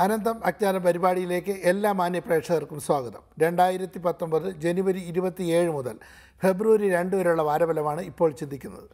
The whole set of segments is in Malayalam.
അനന്തം അജ്ഞാന പരിപാടിയിലേക്ക് എല്ലാ മാന്യ പ്രേക്ഷകർക്കും സ്വാഗതം രണ്ടായിരത്തി പത്തൊമ്പത് ജനുവരി ഇരുപത്തിയേഴ് മുതൽ ഫെബ്രുവരി രണ്ട് വരെയുള്ള വാരഫലമാണ് ഇപ്പോൾ ചിന്തിക്കുന്നത്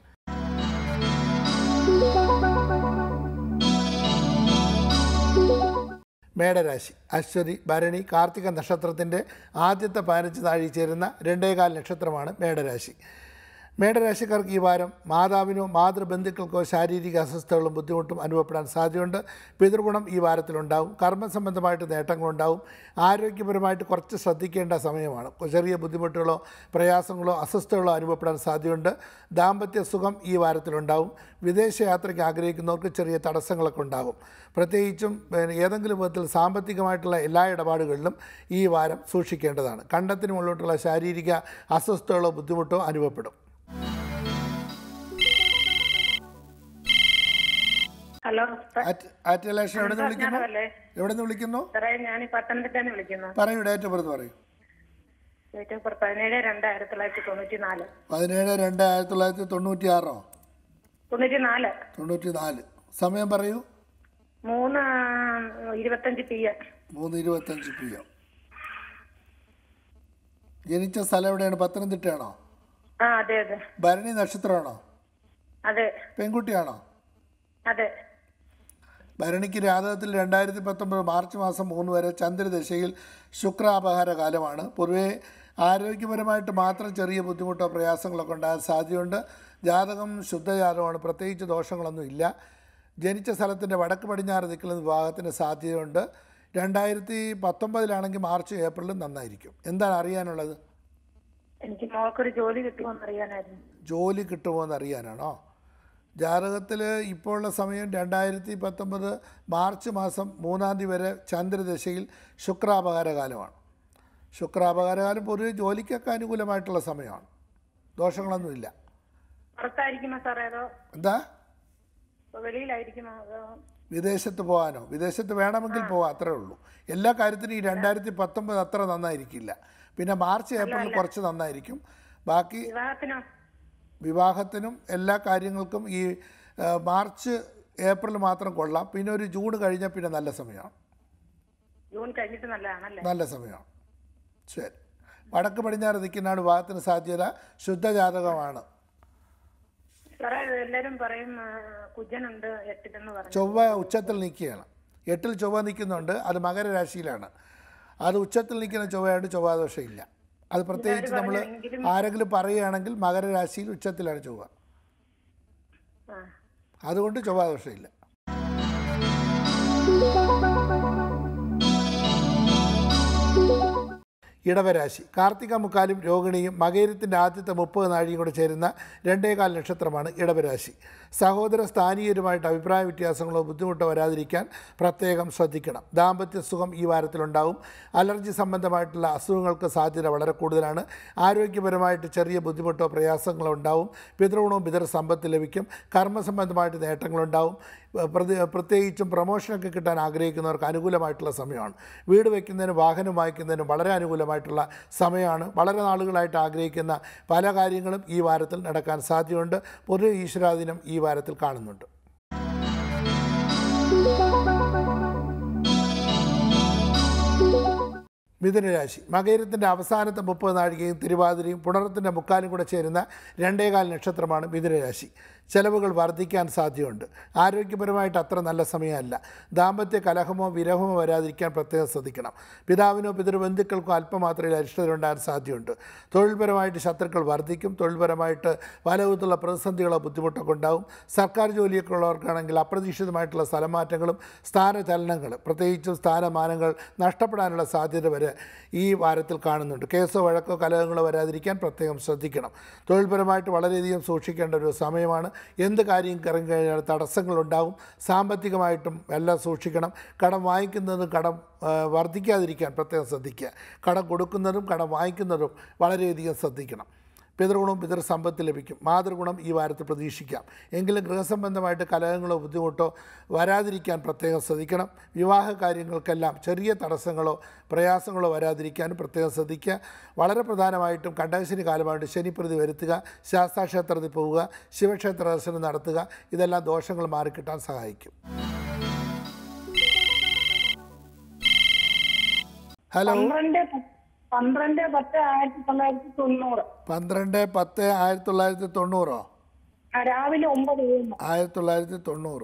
മേടരാശി അശ്വതി ഭരണി കാർത്തിക നക്ഷത്രത്തിൻ്റെ ആദ്യത്തെ പതിനഞ്ച് താഴി ചേരുന്ന രണ്ടേകാൽ നക്ഷത്രമാണ് മേടരാശി മേടരാശിക്കാർക്ക് ഈ വാരം മാതാവിനോ മാതൃബന്ധുക്കൾക്കോ ശാരീരിക അസ്വസ്ഥതകളും ബുദ്ധിമുട്ടും അനുഭവപ്പെടാൻ സാധ്യതയുണ്ട് പിതൃഗുണം ഈ വാരത്തിലുണ്ടാവും കർമ്മസംബന്ധമായിട്ട് നേട്ടങ്ങളുണ്ടാവും ആരോഗ്യപരമായിട്ട് കുറച്ച് ശ്രദ്ധിക്കേണ്ട സമയമാണ് ചെറിയ ബുദ്ധിമുട്ടുകളോ പ്രയാസങ്ങളോ അസ്വസ്ഥതകളോ അനുഭവപ്പെടാൻ സാധ്യതയുണ്ട് ദാമ്പത്യ സുഖം ഈ വാരത്തിലുണ്ടാവും വിദേശയാത്രയ്ക്ക് ആഗ്രഹിക്കുന്നവർക്ക് ചെറിയ തടസ്സങ്ങളൊക്കെ ഉണ്ടാകും പ്രത്യേകിച്ചും പിന്നെ ഏതെങ്കിലും വിധത്തിൽ സാമ്പത്തികമായിട്ടുള്ള എല്ലാ ഇടപാടുകളിലും ഈ വാരം സൂക്ഷിക്കേണ്ടതാണ് കണ്ടത്തിന് മുകളിലോട്ടുള്ള ശാരീരിക അസ്വസ്ഥതകളോ ബുദ്ധിമുട്ടോ അനുഭവപ്പെടും ഹലോ സ- ആറ്റ് ആറ്റ് ഇലക്ഷൻ എവിടെ നിന്ന് വിളിക്കുന്നു ഞാനല്ലേ എവിടെ നിന്ന് വിളിക്കുന്നു സാറേ ഞാൻ പത്തനംതിട്ടന്ന് വിളിക്കുന്നു പറയൂ ഡേറ്റ് ഓഫ് ബർത്ത് പറയൂ ഡേറ്റ് ഓഫ് ബർത്ത് പതിനേഴ് രണ്ട് ആയിരത്തി തൊള്ളായിരത്തി തൊണ്ണൂറ്റി നാല് പതിനേഴ് രണ്ട് ആയിരത്തി തൊള്ളായിരത്തി തൊണ്ണൂറ്റി ആറോ തൊണ്ണൂറ്റി നാല് തൊണ്ണൂറ്റി നാല് സമയം പറയൂ മൂന്ന് ഇരുപത്തഞ്ച് പി എം മൂന്ന് ഇരുപത്തഞ്ച് പി എം ജനിച്ച സ്ഥലം എവിടെയാണ് പത്തനംതിട്ടയാണോ ആ അതെ അതെ ഭരണി നക്ഷത്രമാണോ അതെ പെൺകുട്ടിയാണോ അതെ ഭരണിക്ക് ജാതകത്തിൽ രണ്ടായിരത്തി പത്തൊമ്പത് മാർച്ച് മാസം മൂന്ന് വരെ ചന്ദ്രദശയിൽ ശുക്രാപഹാര കാലമാണ് പൊതുവെ ആരോഗ്യപരമായിട്ട് മാത്രം ചെറിയ ബുദ്ധിമുട്ടോ പ്രയാസങ്ങളൊക്കെ ഉണ്ടാകാൻ സാധ്യതയുണ്ട് ജാതകം ശുദ്ധജാതകമാണ് പ്രത്യേകിച്ച് ദോഷങ്ങളൊന്നും ഇല്ല ജനിച്ച സ്ഥലത്തിൻ്റെ വടക്ക് പടിഞ്ഞാറ് ദിക്കിൽ വിവാഹത്തിന് സാധ്യതയുണ്ട് രണ്ടായിരത്തി പത്തൊമ്പതിലാണെങ്കിൽ മാർച്ച് ഏപ്രിലും നന്നായിരിക്കും എന്താണ് അറിയാനുള്ളത് എനിക്ക് മോൾക്കൊരു ജോലി കിട്ടുമോന്ന് അറിയാനായിരുന്നു ജോലി കിട്ടുമോ എന്ന് അറിയാനാണോ ജാതകത്തിൽ ഇപ്പോഴുള്ള സമയം രണ്ടായിരത്തി പത്തൊമ്പത് മാർച്ച് മാസം മൂന്നാം തീയതി വരെ ചന്ദ്രദശയിൽ ശുക്രാപകാരകാലമാണ് ശുക്രാപകാരകാലം പൊതുവെ ജോലിക്കൊക്കെ അനുകൂലമായിട്ടുള്ള സമയമാണ് ദോഷങ്ങളൊന്നുമില്ല പുറത്തായിരിക്കുമോ സാറേ അതോ എന്താ വെളിയിലായിരിക്കുമോ അതോ വിദേശത്ത് പോകാനോ വിദേശത്ത് വേണമെങ്കിൽ പോകാം അത്രേ ഉള്ളൂ എല്ലാ കാര്യത്തിനും ഈ രണ്ടായിരത്തി പത്തൊമ്പത് അത്ര നന്നായിരിക്കില്ല പിന്നെ മാർച്ച് ഏപ്രിൽ കുറച്ച് നന്നായിരിക്കും ബാക്കി വിവാഹത്തിനോ വിവാഹത്തിനും എല്ലാ കാര്യങ്ങൾക്കും ഈ ആ, മാർച്ച് ഏപ്രിൽ മാത്രം കൊള്ളാം പിന്നെ ഒരു ജൂൺ കഴിഞ്ഞാൽ പിന്നെ നല്ല സമയമാണ് ജൂൺ കഴിഞ്ഞിട്ട് നല്ലതാണല്ലേ നല്ല സമയമാണ് ശരി വടക്ക് പടിഞ്ഞാറ് നിൽക്കുന്നതാണ് വിവാഹത്തിന് സാധ്യത ശുദ്ധജാതകമാണ് സാറേ എല്ലാരും പറയും ആ, കുജനുണ്ട് എട്ടിലെന്ന് പറഞ്ഞു ചൊവ്വ ഉച്ചത്തിൽ നിൽക്കുകയാണ് എട്ടിൽ ചൊവ്വ നിൽക്കുന്നുണ്ട് അത് മകരരാശിയിലാണ് അത് ഉച്ചത്തിൽ നിൽക്കുന്ന ചൊവ്വയായിട്ട് ചൊവ്വാദോഷമില്ല അത് പ്രത്യേകിച്ച് നമ്മൾ ആരെങ്കിലും പറയുകയാണെങ്കിൽ മകരരാശിയിൽ ഉച്ചത്തിലാണ് ചൊവ്വ ആ അതുകൊണ്ട് ചൊവ്വാദോഷമില്ല ഇടവരാശി കാർത്തിക മുക്കാലും രോഹിണിയും മകേരത്തിൻ്റെ ആദ്യത്തെ മുപ്പത് നാഴിയും കൂടെ ചേരുന്ന രണ്ടേകാൽ നക്ഷത്രമാണ് ഇടവരാശി സഹോദര സ്ഥാനീയരുമായിട്ട് അഭിപ്രായ വ്യത്യാസങ്ങളോ ബുദ്ധിമുട്ടോ വരാതിരിക്കാൻ പ്രത്യേകം ശ്രദ്ധിക്കണം ദാമ്പത്യ സുഖം ഈ വാരത്തിലുണ്ടാവും അലർജി സംബന്ധമായിട്ടുള്ള അസുഖങ്ങൾക്ക് സാധ്യത വളരെ കൂടുതലാണ് ആരോഗ്യപരമായിട്ട് ചെറിയ ബുദ്ധിമുട്ടോ പ്രയാസങ്ങളോ ഉണ്ടാവും പിതൃഗുണവും പിതൃ സമ്പത്ത് ലഭിക്കും കർമ്മസംബന്ധമായിട്ട് നേട്ടങ്ങളുണ്ടാവും പ്രതി പ്രത്യേകിച്ചും പ്രൊമോഷനൊക്കെ കിട്ടാൻ ആഗ്രഹിക്കുന്നവർക്ക് അനുകൂലമായിട്ടുള്ള സമയമാണ് വീട് വയ്ക്കുന്നതിനും വാഹനം വാങ്ങിക്കുന്നതിനും വളരെ അനുകൂലമായിട്ടുള്ള സമയമാണ് വളരെ നാളുകളായിട്ട് ആഗ്രഹിക്കുന്ന പല കാര്യങ്ങളും ഈ വാരത്തിൽ നടക്കാൻ സാധ്യതയുണ്ട് പൊതു ഈശ്വരാധീനം ഈ വാരത്തിൽ കാണുന്നുണ്ട് മിഥുനരാശി മകേരത്തിൻ്റെ അവസാനത്തെ മുപ്പത് നാഴികയും തിരുവാതിരയും പുണറത്തിൻ്റെ മുക്കാലും കൂടെ ചേരുന്ന രണ്ടേകാൽ നക്ഷത്രമാണ് മിഥുനരാശി ചെലവുകൾ വർദ്ധിക്കാൻ സാധ്യതയുണ്ട് ആരോഗ്യപരമായിട്ട് അത്ര നല്ല സമയമല്ല ദാമ്പത്യ കലഹമോ വിരഹമോ വരാതിരിക്കാൻ പ്രത്യേകം ശ്രദ്ധിക്കണം പിതാവിനോ പിതൃബന്ധുക്കൾക്കോ അല്പം മാത്രമേ അരിഷ്ടതയുണ്ടാകാൻ സാധ്യതയുണ്ട് തൊഴിൽപരമായിട്ട് ശത്രുക്കൾ വർദ്ധിക്കും തൊഴിൽപരമായിട്ട് പലവിധത്തിലുള്ള പ്രതിസന്ധികളോ ബുദ്ധിമുട്ടൊക്കെ ഉണ്ടാവും സർക്കാർ ജോലിയൊക്കെ ഉള്ളവർക്കാണെങ്കിൽ അപ്രതീക്ഷിതമായിട്ടുള്ള സ്ഥലമാറ്റങ്ങളും സ്ഥാനചലനങ്ങൾ പ്രത്യേകിച്ചും സ്ഥാനമാനങ്ങൾ നഷ്ടപ്പെടാനുള്ള സാധ്യത വരെ ഈ വാരത്തിൽ കാണുന്നുണ്ട് കേസോ വഴക്കോ കലഹങ്ങളോ വരാതിരിക്കാൻ പ്രത്യേകം ശ്രദ്ധിക്കണം തൊഴിൽപരമായിട്ട് വളരെയധികം സൂക്ഷിക്കേണ്ട ഒരു സമയമാണ് എന്ത് കാര്യം ഇറങ്ങി കഴിഞ്ഞാൽ തടസ്സങ്ങളുണ്ടാവും സാമ്പത്തികമായിട്ടും എല്ലാം സൂക്ഷിക്കണം കടം വാങ്ങിക്കുന്നതും കടം ആ, വർദ്ധിക്കാതിരിക്കാൻ പ്രത്യേകം ശ്രദ്ധിക്കുക കടം കൊടുക്കുന്നതും കടം വാങ്ങിക്കുന്നതും വളരെയധികം ശ്രദ്ധിക്കണം പിതൃഗുണവും പിതൃ സമ്പത്ത് ലഭിക്കും മാതൃഗുണം ഈ വാരത്തിൽ പ്രതീക്ഷിക്കാം എങ്കിലും ഗൃഹസംബന്ധമായിട്ട് കലഹങ്ങളോ ബുദ്ധിമുട്ടോ വരാതിരിക്കാൻ പ്രത്യേകം ശ്രദ്ധിക്കണം വിവാഹ കാര്യങ്ങൾക്കെല്ലാം ചെറിയ തടസ്സങ്ങളോ പ്രയാസങ്ങളോ വരാതിരിക്കാനും പ്രത്യേകം ശ്രദ്ധിക്കുക വളരെ പ്രധാനമായിട്ടും കണ്ടകശനി കാലമായിട്ട് ശനിപ്രതി വരുത്തുക ശാസ്താക്ഷേത്രത്തിൽ പോവുക ശിവക്ഷേത്ര ദർശനം നടത്തുക ഇതെല്ലാം ദോഷങ്ങൾ മാറിക്കിട്ടാൻ സഹായിക്കും ഹലോ പന്ത്രണ്ട് പ- പന്ത്രണ്ട് പത്ത് ആയിരത്തി തൊള്ളായിരത്തി തൊണ്ണൂറ് പന്ത്രണ്ട് പത്ത് ആയിരത്തി തൊള്ളായിരത്തി തൊണ്ണൂറോ ആ, രാവിലെ ഒമ്പത് ഏഴിന് ആയിരത്തി തൊള്ളായിരത്തി തൊണ്ണൂറ്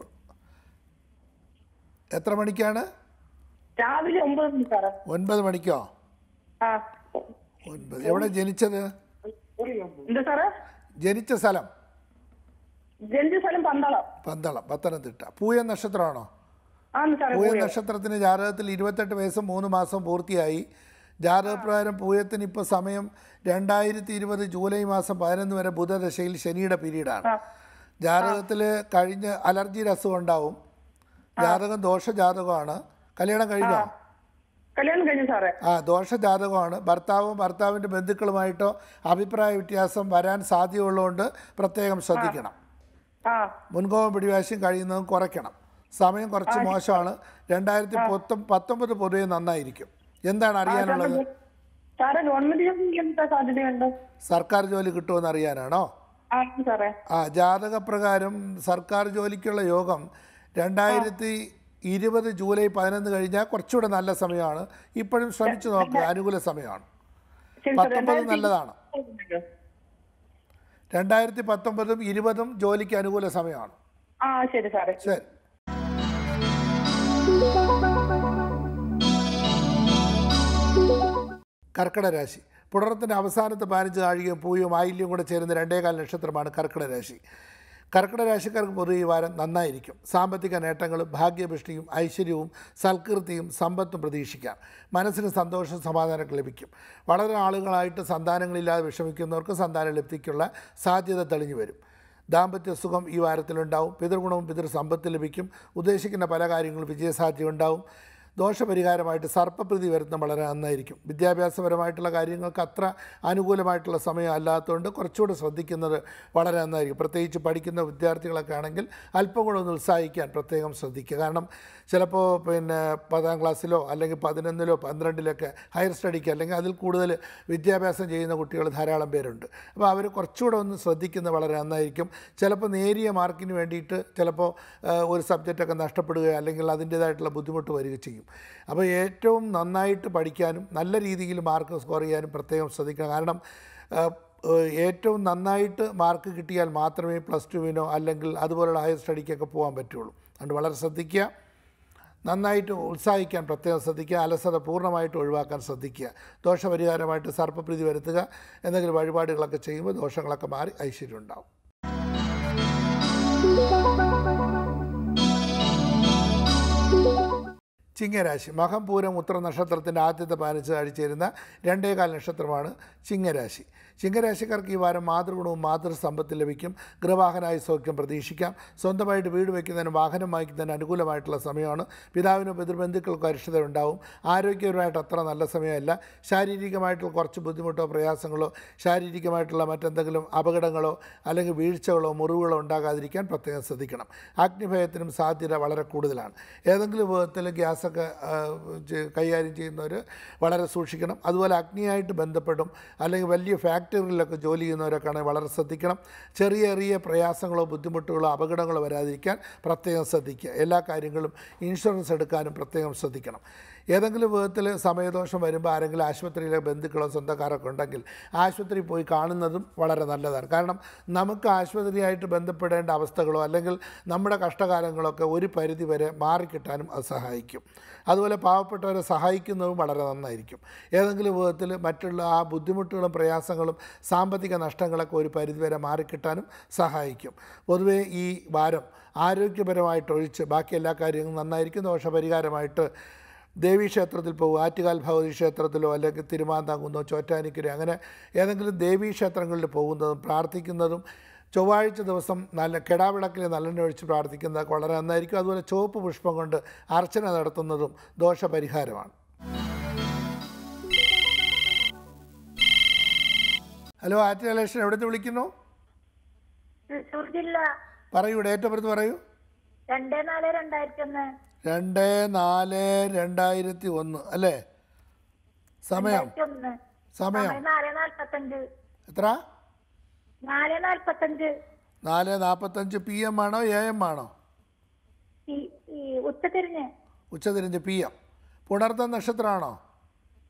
എത്ര മണിക്കാണ് രാവിലെ ഒമ്പത് മണി സാറേ ഒൻപത് മണിക്കോ ആ ഒൻപത് എവിടെ ജനിച്ചത് എന്താ സാറേ ജനിച്ച സ്ഥലം ജന്തു സ്ഥലം പന്തളം പന്തളം പത്തനംതിട്ട പൂയ നക്ഷത്രമാണോ ആന്ന് സാറേ പൂയ പോയോ? നക്ഷത്രത്തിന് ജാതകത്തിൽ ഇരുപത്തെട്ട് വയസ്സും മൂന്ന് മാസം പൂർത്തിയായി ജാതകപ്രകാരം പൂയത്തിന് ഇപ്പോൾ സമയം രണ്ടായിരത്തി ഇരുപത് ജൂലൈ മാസം പതിനൊന്ന് വരെ ബുധദശയിൽ ശനിയുടെ പീരീഡാണ് ആ. ജാതകത്തിൽ കഴിഞ്ഞ് അലർജിയുടെ അസുഖം ഉണ്ടാവും ജാതകം ദോഷ ജാതകമാണ് കല്യാണം കഴിഞ്ഞോ കല്യാണം കഴിഞ്ഞു സാറേ ആ ദോഷ ജാതകമാണ് ഭർത്താവും ഭർത്താവിൻ്റെ ബന്ധുക്കളുമായിട്ടോ അഭിപ്രായ വ്യത്യാസം വരാൻ സാധ്യതയുള്ളതുകൊണ്ട് പ്രത്യേകം ശ്രദ്ധിക്കണം ആ മുൻകോപം പിടിവാശിയും കഴിയുന്നതും കുറയ്ക്കണം സമയം കുറച്ച് മോശമാണ് രണ്ടായിരത്തി പത്തൊ പത്തൊമ്പത് പൊതുവെ നന്നായിരിക്കും എന്താണ് അറിയാനുള്ളത് സാറേ ഗവൺമെന്റ് ജോലി എന്താ സാധ്യതയുണ്ട് സർക്കാർ ജോലി കിട്ടുമെന്ന് അറിയാനാണോ ആ സാറേ ആ ജാതകപ്രകാരം സർക്കാർ ജോലിക്കുള്ള യോഗം രണ്ടായിരത്തി ഇരുപത് ജൂലൈ പതിനൊന്ന് കഴിഞ്ഞാൽ കുറച്ചുകൂടെ നല്ല സമയമാണ് ഇപ്പോഴും ശ്രമിച്ചു നോക്കുക അനുകൂല സമയമാണ് ശരി സാറേ പത്തൊമ്പത് നല്ലതാണ് രണ്ടായിരത്തി പത്തൊമ്പതും ഇരുപതും ജോലിക്ക് അനുകൂല സമയമാണ് ആ ശരി സാറേ ശരി കർക്കിടക രാശി പുണർത്തിൻ്റെ അവസാനത്തെ പതിനഞ്ച് നാഴികയും പൂയും ആയില്യം കൂടെ ചേരുന്ന രണ്ടേകാൽ നക്ഷത്രമാണ് കർക്കിടക രാശി കർക്കിടക രാശിക്കാർക്ക് പൊതുവെ ഈ വാരം നന്നായിരിക്കും സാമ്പത്തിക നേട്ടങ്ങളും ഭാഗ്യപുഷ്ടിയും ഐശ്വര്യവും സൽകീർത്തിയും സമ്പത്തും പ്രതീക്ഷിക്കാം മനസ്സിന് സന്തോഷം സമാധാനമൊക്കെ ലഭിക്കും വളരെ ആളുകളായിട്ട് സന്താനങ്ങളില്ലാതെ വിഷമിക്കുന്നവർക്ക് സന്താന ലബ്ധിക്കുള്ള സാധ്യത തെളിഞ്ഞു വരും ദാമ്പത്യ സുഖം ഈ വാരത്തിലുണ്ടാവും പിതൃഗുണവും പിതൃസമ്പത്ത് ലഭിക്കും ഉദ്ദേശിക്കുന്ന പല കാര്യങ്ങളും വിജയസാധ്യത ഉണ്ടാവും ദോഷപരിഹാരമായിട്ട് സർപ്പപ്രീതി വരുന്ന വളരെ നന്നായിരിക്കും വിദ്യാഭ്യാസപരമായിട്ടുള്ള കാര്യങ്ങൾക്ക് അത്ര അനുകൂലമായിട്ടുള്ള സമയം അല്ലാത്തതുകൊണ്ട് കുറച്ചുകൂടെ ശ്രദ്ധിക്കുന്നത് വളരെ നന്നായിരിക്കും പ്രത്യേകിച്ച് പഠിക്കുന്ന വിദ്യാർത്ഥികളൊക്കെ ആണെങ്കിൽ അല്പം കൂടെ ഒന്ന് ഉത്സാഹിക്കാൻ പ്രത്യേകം ശ്രദ്ധിക്കുക കാരണം ചിലപ്പോൾ പിന്നെ പത്താം ക്ലാസ്സിലോ അല്ലെങ്കിൽ പതിനൊന്നിലോ പന്ത്രണ്ടിലൊക്കെ ഹയർ സ്റ്റഡിക്ക് അല്ലെങ്കിൽ അതിൽ കൂടുതൽ വിദ്യാഭ്യാസം ചെയ്യുന്ന കുട്ടികൾ ധാരാളം പേരുണ്ട് അപ്പോൾ അവർ കുറച്ചുകൂടെ ഒന്ന് ശ്രദ്ധിക്കുന്നത് വളരെ നന്നായിരിക്കും ചിലപ്പോൾ നേരിയ മാർക്കിന് വേണ്ടിയിട്ട് ചിലപ്പോൾ ആ, ഒരു സബ്ജക്റ്റൊക്കെ നഷ്ടപ്പെടുകയോ അല്ലെങ്കിൽ അതിൻ്റേതായിട്ടുള്ള ബുദ്ധിമുട്ട് വരിക ചെയ്യും അപ്പോൾ ഏറ്റവും നന്നായിട്ട് പഠിക്കാനും നല്ല രീതിയിൽ മാർക്ക് സ്കോർ ചെയ്യാനും പ്രത്യേകം ശ്രദ്ധിക്കണം കാരണം ആ, ഏഹ് ഏറ്റവും നന്നായിട്ട് മാർക്ക് കിട്ടിയാൽ മാത്രമേ പ്ലസ് ടുവിനോ അല്ലെങ്കിൽ അതുപോലുള്ള ഹയർ സ്റ്റഡിക്കൊക്കെ പോകാൻ പറ്റുള്ളൂ അതുകൊണ്ട് വളരെ ശ്രദ്ധിക്കുക നന്നായിട്ട് ഉത്സാഹിക്കാൻ പ്രത്യേകം ശ്രദ്ധിക്കുക അലസത പൂർണ്ണമായിട്ട് ഒഴിവാക്കാൻ ശ്രദ്ധിക്കുക ദോഷപരിഹാരമായിട്ട് സർപ്പപ്രീതി വരുത്തുക എന്തെങ്കിലും വഴിപാടുകളൊക്കെ ചെയ്യുമ്പോൾ ദോഷങ്ങളൊക്കെ മാറി ഐശ്വര്യം ഉണ്ടാവും ചിങ്ങരാശി മകം പൂരം ഉത്തര നക്ഷത്രത്തിൻ്റെ ആദ്യത്തെ പതിനഞ്ച് ആഴ്ചയിരുന്ന രണ്ടേകാൽ നക്ഷത്രമാണ് ചിങ്ങരാശി ചിങ്ങരാശിക്കാർക്ക് ഈ വാരം മാതൃഗുണവും മാതൃസമ്പത്ത് ലഭിക്കും ഗൃഹവാഹനായ സൗഖ്യം പ്രതീക്ഷിക്കാം സ്വന്തമായിട്ട് വീട് വയ്ക്കുന്നതിനും വാഹനം വാങ്ങിക്കുന്നതിന് അനുകൂലമായിട്ടുള്ള സമയമാണ് പിതാവിനോ പിതൃബന്ധുക്കൾക്കോ അരിഷ്ടത ഉണ്ടാവും ആരോഗ്യപരമായിട്ട് അത്ര നല്ല സമയമല്ല ശാരീരികമായിട്ടുള്ള കുറച്ച് ബുദ്ധിമുട്ടോ പ്രയാസങ്ങളോ ശാരീരികമായിട്ടുള്ള മറ്റെന്തെങ്കിലും അപകടങ്ങളോ അല്ലെങ്കിൽ വീഴ്ചകളോ മുറിവുകളോ ഉണ്ടാകാതിരിക്കാൻ പ്രത്യേകം ശ്രദ്ധിക്കണം അഗ്നിഭയത്തിനും സാധ്യത വളരെ കൂടുതലാണ് ഏതെങ്കിലും വിധത്തിൽ ഗ്യാസൊക്കെ ആ, ചെ- കൈകാര്യം ചെയ്യുന്നവർ വളരെ സൂക്ഷിക്കണം അതുപോലെ അഗ്നിയായിട്ട് ബന്ധപ്പെടും അല്ലെങ്കിൽ വലിയ ഫാക്ടറികളിലൊക്കെ ജോലി ചെയ്യുന്നവരൊക്കെ ആണെങ്കിൽ വളരെ ശ്രദ്ധിക്കണം ചെറിയ ചെറിയ പ്രയാസങ്ങളോ ബുദ്ധിമുട്ടുകളോ അപകടങ്ങളോ വരാതിരിക്കാൻ പ്രത്യേകം ശ്രദ്ധിക്കുക എല്ലാ കാര്യങ്ങളും ഇൻഷുറൻസ് എടുക്കാനും പ്രത്യേകം ശ്രദ്ധിക്കണം ഏതെങ്കിലും വിധത്തിൽ സമയദോഷം വരുമ്പോൾ ആരെങ്കിലും ആശുപത്രിയിലെ ബന്ധുക്കളോ സ്വന്തക്കാരൊക്കെ ഉണ്ടെങ്കിൽ ആശുപത്രിയിൽ പോയി കാണുന്നതും വളരെ നല്ലതാണ് കാരണം നമുക്ക് ആശുപത്രിയായിട്ട് ബന്ധപ്പെടേണ്ട അവസ്ഥകളോ അല്ലെങ്കിൽ നമ്മുടെ കഷ്ടകാലങ്ങളൊക്കെ ഒരു പരിധി വരെ മാറിക്കിട്ടാനും അത് സഹായിക്കും അതുപോലെ പാവപ്പെട്ടവരെ സഹായിക്കുന്നതും വളരെ നന്നായിരിക്കും ഏതെങ്കിലും വിധത്തിൽ മറ്റുള്ള ആ ബുദ്ധിമുട്ടുകളും പ്രയാസങ്ങളും സാമ്പത്തിക നഷ്ടങ്ങളൊക്കെ ഒരു പരിധിവരെ മാറിക്കിട്ടാനും സഹായിക്കും പൊതുവേ ഈ വാരം ആരോഗ്യപരമായിട്ട് ഒഴിച്ച് ബാക്കി എല്ലാ കാര്യങ്ങളും നന്നായിരിക്കും ദോഷപരിഹാരമായിട്ട് ദേവീക്ഷേത്രത്തിൽ പോകും ആറ്റുകാൽ ഭഗവതി ക്ഷേത്രത്തിലോ അല്ലെങ്കിൽ തിരുമാന്താങ്കുന്നോ ചോറ്റാനിക്കരോ അങ്ങനെ ഏതെങ്കിലും ദേവീക്ഷേത്രങ്ങളിൽ പോകുന്നതും പ്രാർത്ഥിക്കുന്നതും ചൊവ്വാഴ്ച ദിവസം നല്ല കെടാവിളക്കിൽ നല്ലെണ്ണ ഒഴിച്ച് പ്രാർത്ഥിക്കുന്നതൊക്കെ വളരെ നന്നായിരിക്കും അതുപോലെ ചുവപ്പ് പുഷ്പം കൊണ്ട് അർച്ചന നടത്തുന്നതും ദോഷപരിഹാരമാണ് ഹലോ ആറ്റ് ഇലക്ഷൻ എവിടുന്ന് വിളിക്കുന്നു തൃശ്ശൂർ ജില്ല പറയൂ ഡേറ്റ് ഓഫ് ബർത്ത് പറയൂ രണ്ട് നാല് രണ്ടായിരത്തി ഒന്ന് രണ്ട് നാല് രണ്ടായിരത്തി ഒന്ന് അല്ലേ സമയം ഒന്ന് സമയം നാല് നാൽപ്പത്തഞ്ച് എത്ര നാല് നാൽപ്പത്തഞ്ച് നാല് നാൽപ്പത്തഞ്ച് പി എം ആണോ എ എം ആണോ ഈ ഈ ഉച്ചതിരിഞ്ഞ് ഉച്ചതിരിഞ്ഞ് പി എം പുണർത്ത നക്ഷത്രമാണോ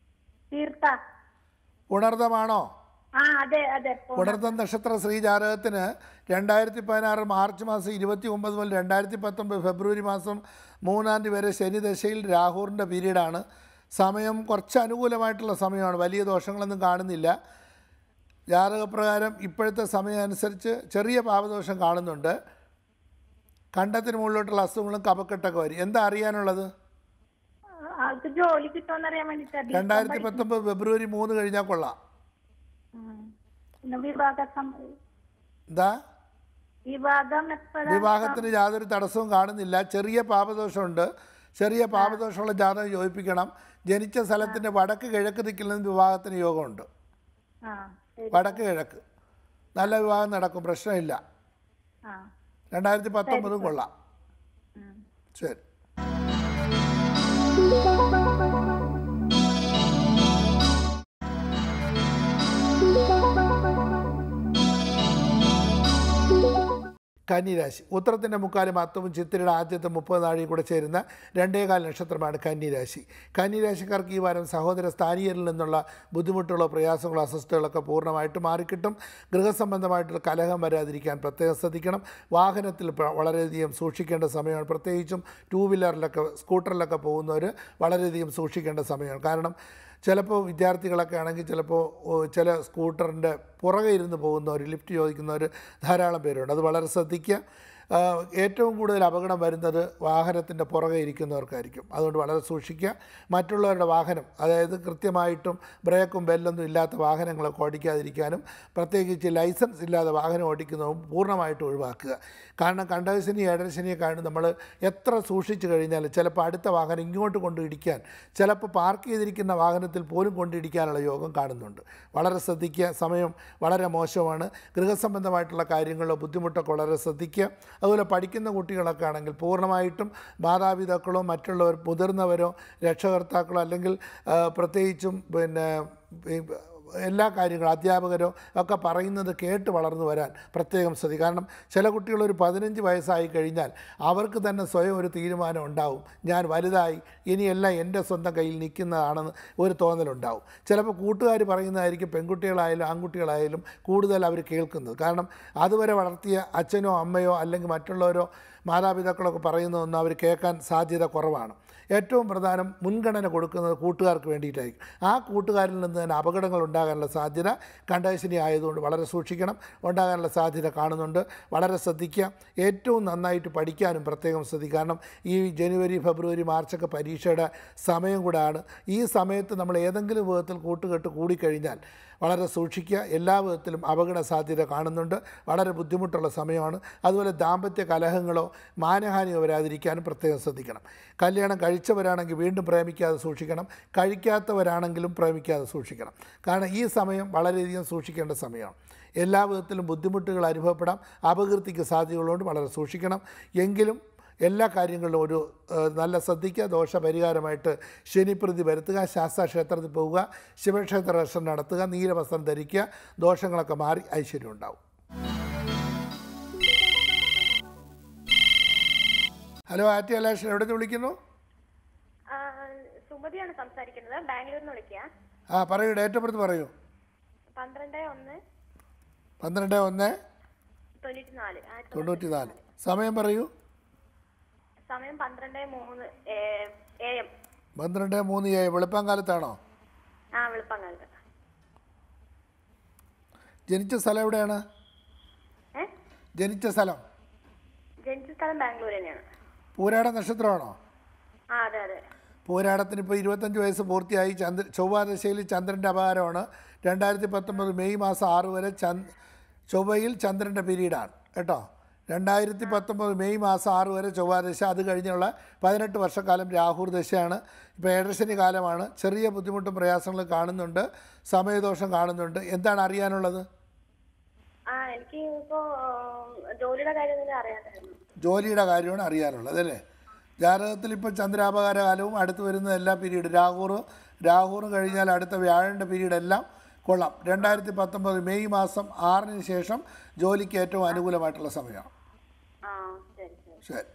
തീർത്ത ഉണർദമാണോ ആ അതെ അതെ പോ- ഉണർദം നക്ഷത്ര ശ്രീ ജാതകത്തിന് രണ്ടായിരത്തി പതിനാറ് മാർച്ച് മാസം ഇരുപത്തി ഒമ്പത് മുതൽ രണ്ടായിരത്തി പത്തൊമ്പത് ഫെബ്രുവരി മാസം മൂന്നാം തീയതി വരെ ശനി ദശയിൽ രാഹുറിൻ്റെ പീരീഡാണ് സമയം കുറച്ച് അനുകൂലമായിട്ടുള്ള സമയമാണ് വലിയ ദോഷങ്ങളൊന്നും കാണുന്നില്ല ജാതകപ്രകാരം ഇപ്പോഴത്തെ സമയം അനുസരിച്ച് ചെറിയ പാപദോഷം കാണുന്നുണ്ട് കണ്ടത്തിന് മുകളിലോട്ടുള്ള അസുഖങ്ങളും കപക്കെട്ടൊക്കെ വരും എന്താ അറിയാനുള്ളത് ആൾക്ക് ജോലി കിട്ടുമെന്നറിയാൻ വേണ്ടിട്ട് രണ്ടായിരത്തി പത്തൊമ്പത് ഫെബ്രുവരി മൂന്ന് കഴിഞ്ഞാൽ കൊള്ളാം പിന്നെ വിവാഹ സം- എന്താ വിവാഹം എപ്പോഴാ വിവാഹത്തിന് യാതൊരു തടസ്സവും കാണുന്നില്ല ചെറിയ പാപദോഷമുണ്ട് ചെറിയ പാപദോഷമുള്ള ജാതകം യോജിപ്പിക്കണം ജനിച്ച സ്ഥലത്തിൻ്റെ വടക്ക് കിഴക്ക് ദിക്കിൽ നിന്ന് വിവാഹത്തിന് യോഗമുണ്ട് ആ ശരി വടക്ക് കിഴക്ക് നല്ല വിവാഹം നടക്കും പ്രശ്നമില്ല ആ രണ്ടായിരത്തി പത്തൊമ്പതും കൊള്ളാം ഉം. ശരി കന്നിരാശി ഉത്തരത്തിൻ്റെ മുക്കാലും അത്തവും ചിത്തിരയുടെ ആദ്യത്തെ മുപ്പത് നാഴിയും കൂടെ ചേരുന്ന രണ്ടേകാൽ നക്ഷത്രമാണ് കന്നിരാശി കന്നിരാശിക്കാർക്ക് ഈ വാരം സഹോദര സ്ഥാനീയരിൽ നിന്നുള്ള ബുദ്ധിമുട്ടുകളോ പ്രയാസങ്ങളോ അസ്വസ്ഥതകളൊക്കെ പൂർണ്ണമായിട്ട് മാറിക്കിട്ടും ഗൃഹസംബന്ധമായിട്ടുള്ള കലഹം വരാതിരിക്കാൻ പ്രത്യേകം ശ്രദ്ധിക്കണം വാഹനത്തിൽ പ്ര- വളരെയധികം സൂക്ഷിക്കേണ്ട സമയമാണ് പ്രത്യേകിച്ചും ടൂ വീലറിലൊക്കെ സ്കൂട്ടറിലൊക്കെ പോകുന്നവർ വളരെയധികം സൂക്ഷിക്കേണ്ട സമയമാണ് കാരണം ചിലപ്പോൾ വിദ്യാർത്ഥികളൊക്കെ ആണെങ്കിൽ ചിലപ്പോൾ ഓ, ചില സ്കൂട്ടറിൻ്റെ പുറകെ ഇരുന്ന് പോകുന്നവർ ലിഫ്റ്റ് ചോദിക്കുന്നവർ ധാരാളം പേരുണ്ട് അത് വളരെ ശ്രദ്ധിക്കുക ആ, ഏറ്റവും കൂടുതൽ അപകടം വരുന്നത് വാഹനത്തിൻ്റെ പുറകെ ഇരിക്കുന്നവർക്കായിരിക്കും അതുകൊണ്ട് വളരെ സൂക്ഷിക്കുക മറ്റുള്ളവരുടെ വാഹനം അതായത് കൃത്യമായിട്ടും ബ്രേക്കും ബെല്ലൊന്നും ഇല്ലാത്ത വാഹനങ്ങളൊക്കെ ഓടിക്കാതിരിക്കാനും പ്രത്യേകിച്ച് ലൈസൻസ് ഇല്ലാതെ വാഹനം ഓടിക്കുന്നതും പൂർണ്ണമായിട്ട് ഒഴിവാക്കുക കാരണം കണ്ടശനി ഏഴരശനിയൊക്കെയാണ് നമ്മൾ എത്ര സൂക്ഷിച്ചു കഴിഞ്ഞാൽ ചിലപ്പോൾ അടുത്ത വാഹനം ഇങ്ങോട്ട് കൊണ്ട് ഇടിക്കാൻ ചിലപ്പോൾ പാർക്ക് ചെയ്തിരിക്കുന്ന വാഹനത്തിൽ പോലും കൊണ്ടിടിക്കാനുള്ള യോഗം കാണുന്നുണ്ട് വളരെ ശ്രദ്ധിക്കുക സമയം വളരെ മോശമാണ് ഗൃഹസംബന്ധമായിട്ടുള്ള കാര്യങ്ങളിലോ ബുദ്ധിമുട്ടൊക്കെ വളരെ ശ്രദ്ധിക്കുക അതുപോലെ പഠിക്കുന്ന കുട്ടികളൊക്കെ ആണെങ്കിൽ പൂർണ്ണമായിട്ടും മാതാപിതാക്കളോ മറ്റുള്ളവർ മുതിർന്നവരോ രക്ഷകർത്താക്കളോ അല്ലെങ്കിൽ ആ, പ്രത്യേകിച്ചും പിന്നെ ഈ എല്ലാ കാര്യങ്ങളും അധ്യാപകരോ ഒക്കെ പറയുന്നത് കേട്ട് വളർന്നു വരാൻ പ്രത്യേകം ശ്രദ്ധി കാരണം ചില കുട്ടികൾ ഒരു പതിനഞ്ച് വയസ്സായി കഴിഞ്ഞാൽ അവർക്ക് തന്നെ സ്വയം ഒരു തീരുമാനം ഉണ്ടാവും ഞാൻ വലുതായി ഇനിയെല്ലാം എൻ്റെ സ്വന്തം കയ്യിൽ നിൽക്കുന്നതാണെന്ന് ഒരു തോന്നലുണ്ടാവും ചിലപ്പോൾ കൂട്ടുകാർ പറയുന്നതായിരിക്കും പെൺകുട്ടികളായാലും ആൺകുട്ടികളായാലും കൂടുതൽ അവർ കേൾക്കുന്നത് കാരണം അതുവരെ വളർത്തിയ അച്ഛനോ അമ്മയോ അല്ലെങ്കിൽ മറ്റുള്ളവരോ മാതാപിതാക്കളൊക്കെ പറയുന്നതൊന്നും അവർ കേൾക്കാൻ സാധ്യത കുറവാണ് ഏറ്റവും പ്രധാനം മുൻഗണന കൊടുക്കുന്നത് കൂട്ടുകാർക്ക് വേണ്ടിയിട്ടായിരിക്കും ആ കൂട്ടുകാരിൽ നിന്ന് തന്നെ അപകടങ്ങൾ ഉണ്ടാകാനുള്ള സാധ്യത കണ്ടശനി ആയതുകൊണ്ട് വളരെ സൂക്ഷിക്കണം ഉണ്ടാകാനുള്ള സാധ്യത കാണുന്നുണ്ട് വളരെ ശ്രദ്ധിക്കുക ഏറ്റവും നന്നായിട്ട് പഠിക്കാനും പ്രത്യേകം ശ്രദ്ധിക്കുക കാരണം ഈ ജനുവരി ഫെബ്രുവരി മാർച്ചൊക്കെ പരീക്ഷയുടെ സമയം കൂടാണ് ഈ സമയത്ത് നമ്മൾ ഏതെങ്കിലും വിധത്തിൽ കൂട്ടുകെട്ട് കൂടിക്കഴിഞ്ഞാൽ വളരെ സൂക്ഷിക്കുക എല്ലാ വിധത്തിലും അപകട സാധ്യത കാണുന്നുണ്ട് വളരെ ബുദ്ധിമുട്ടുള്ള സമയമാണ് അതുപോലെ ദാമ്പത്യ കലഹങ്ങളോ മാനഹാനിയോ വരാതിരിക്കാനും പ്രത്യേകം ശ്രദ്ധിക്കണം കല്യാണം കഴിച്ചവരാണെങ്കിൽ വീണ്ടും പ്രേമിക്കാതെ സൂക്ഷിക്കണം കഴിക്കാത്തവരാണെങ്കിലും പ്രേമിക്കാതെ സൂക്ഷിക്കണം കാരണം ഈ സമയം വളരെയധികം സൂക്ഷിക്കേണ്ട സമയമാണ് എല്ലാ വിധത്തിലും ബുദ്ധിമുട്ടുകൾ അനുഭവപ്പെടാം അപകീർത്തിക്ക് സാധ്യതകളുണ്ട് വളരെ സൂക്ഷിക്കണം എങ്കിലും എല്ലാ കാര്യങ്ങളിലും ഒരു ഏഹ്, നല്ല ശ്രദ്ധിക്കുക ദോഷപരിഹാരമായിട്ട് ശനിപ്രതി വരുത്തുക ശാസ്താ ക്ഷേത്രത്തിൽ പോവുക ശിവക്ഷേത്ര ദർശനം നടത്തുക നീലവസ്ത്രം ധരിക്കുക ദോഷങ്ങളൊക്കെ മാറി ഐശ്വര്യം ഉണ്ടാവും ഹലോ ആറ്റി അലാഷൻ എവിടെ നിന്ന് വിളിക്കുന്നു ആ, സുമതിയാണ് സംസാരിക്കുന്നത് ബാംഗ്ലൂരിൽ നിന്ന് വിളിക്കുക ആ പറയൂ ഡേറ്റ് ഓഫ് ബർത്ത് പറയൂ പന്ത്രണ്ട് ഒന്ന് പന്ത്രണ്ട് ഒന്ന് തൊണ്ണൂറ്റി നാല് ആയിരത്തി തൊണ്ണൂറ്റി നാല് സമയം പറയൂ സമയം പന്ത്രണ്ട് മൂന്ന് എ എം പന്ത്രണ്ട് മൂന്ന് ഏഴ് വെളുപ്പാങ്കാലത്താണോ ആ വെളുപ്പങ്കാലത്ത് ജനിച്ച സ്ഥലം എവിടെയാണ് ഏ ജനിച്ച സ്ഥലം ജനിച്ച സ്ഥലം ബാംഗ്ലൂർ തന്നെയാണ് പൂരാട നക്ഷത്രമാണോ ആ അതെ അതെ പോരാടത്തിന് ഇപ്പോൾ ഇരുപത്തഞ്ച് വയസ്സ് പൂർത്തിയായി ചന്ദ്ര ചൊവ്വാദശയിൽ ചന്ദ്രൻ്റെ അപകാരമാണ് രണ്ടായിരത്തി പത്തൊമ്പത് മെയ് മാസം ആറ് വരെ ചന്ദ് ചൊവ്വയിൽ ചന്ദ്രൻ്റെ പീരീഡാണ് കേട്ടോ രണ്ടായിരത്തി പത്തൊമ്പത് മെയ് മാസം ആറ് വരെ ചൊവ്വാദശ അത് കഴിഞ്ഞുള്ള പതിനെട്ട് വർഷക്കാലം രാഹുർ ദശയാണ് ഇപ്പോൾ ഏഴരശനി കാലമാണ് ചെറിയ ബുദ്ധിമുട്ടും പ്രയാസങ്ങളും കാണുന്നുണ്ട് സമയദോഷം കാണുന്നുണ്ട് എന്താണ് അറിയാനുള്ളത് ആ എനിക്ക് ഇപ്പോ ജോലിയുടെ കാര്യം തന്നെ അറിയാമായിരുന്നു ജോലിയുടെ കാര്യമാണ് അറിയാനുള്ളത് അല്ലേ ജാതകത്തിൽ ഇപ്പോൾ ചന്ദ്രാപകാര കാലവും അടുത്ത് വരുന്ന എല്ലാ പീരീഡ് രാഹൂർ രാഹൂർ കഴിഞ്ഞാൽ അടുത്ത വ്യാഴൻ്റെ പീരീഡ് എല്ലാം കൊള്ളാം രണ്ടായിരത്തി പത്തൊമ്പത് മെയ് മാസം ആറിന് ശേഷം ജോലിക്ക് ഏറ്റവും അനുകൂലമായിട്ടുള്ള സമയമാണ് ആ ശരി ശരി ശരി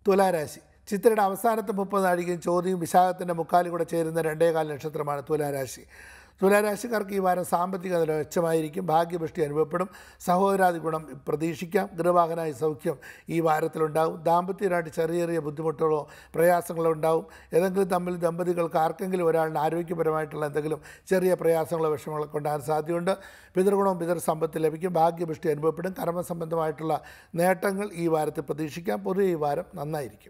തുലാരാശി ചിത്രയുടെ അവസാനത്തെ മുപ്പത് നാഴികയും ചോദ്യവും വിശാഖത്തിൻ്റെ മുക്കാലും കൂടെ ചേരുന്ന രണ്ടേകാൽ നക്ഷത്രമാണ് തുലാരാശി തുലാരാശിക്കാർക്ക് ഈ വാരം സാമ്പത്തിക നില മെച്ചമായിരിക്കും ഭാഗ്യപുഷ്ടി അനുഭവപ്പെടും സഹോദരാദി ഗുണം പ്രതീക്ഷിക്കാം ഗൃഹവാഹനായ സൗഖ്യം ഈ വാരത്തിലുണ്ടാവും ദാമ്പത്യമായിട്ട് ചെറിയ ചെറിയ ബുദ്ധിമുട്ടുകളോ പ്രയാസങ്ങളോ ഉണ്ടാവും ഏതെങ്കിലും തമ്മിൽ ദമ്പതികൾക്ക് ആർക്കെങ്കിലും ഒരാളിന് ആരോഗ്യപരമായിട്ടുള്ള എന്തെങ്കിലും ചെറിയ പ്രയാസങ്ങളോ വിഷമങ്ങളൊക്കെ ഉണ്ടാകാൻ സാധ്യതയുണ്ട് പിതൃഗുണവും പിതൃ സമ്പത്ത് ലഭിക്കും ഭാഗ്യപുഷ്ടി അനുഭവപ്പെടും കർമ്മസംബന്ധമായിട്ടുള്ള നേട്ടങ്ങൾ ഈ വാരത്തിൽ പ്രതീക്ഷിക്കാം പൊതുവെ ഈ വാരം നന്നായിരിക്കും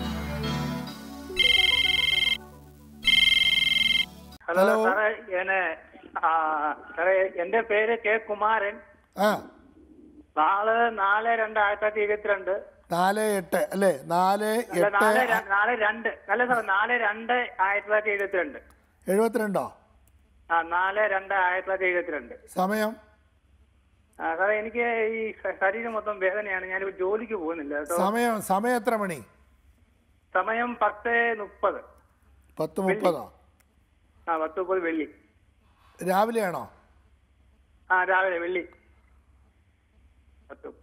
ഹലോ സാറേ ഞാന് ആ, സാറേ എന്റെ പേര് കെ കുമാരൻ ആ നാള് നാല് രണ്ട് ആയിരത്തി തൊള്ളായിരത്തി ഇരുപത്തിരണ്ട് നാല് എട്ട് അല്ലേ നാല് അല്ല എട്ട് നാല് ര- നാല് രണ്ട് അല്ല സാർ നാല് രണ്ട് ആയിരത്തി തൊള്ളായിരത്തി എഴുപത്തിരണ്ട് എഴുപത്തിരണ്ടോ ആ നാല് രണ്ട് ആയിരത്തി തൊള്ളായിരത്തി എഴുപത്തിരണ്ട് സമയം ആ സാറേ എനിക്ക് ഈ ശ- ശരീരം മൊത്തം വേദനയാണ് ഞാനിപ്പോ ജോലിക്ക് പോകുന്നില്ല കേട്ടോ സമയം സമയം എത്ര മണി സമയം പത്ത് മുപ്പത് പത്ത് മുപ്പതോ ആ പത്ത് മുപ്പത് വെള്ളി രാവിലെയാണോ ആ രാവിലെ വെള്ളി പത്ത്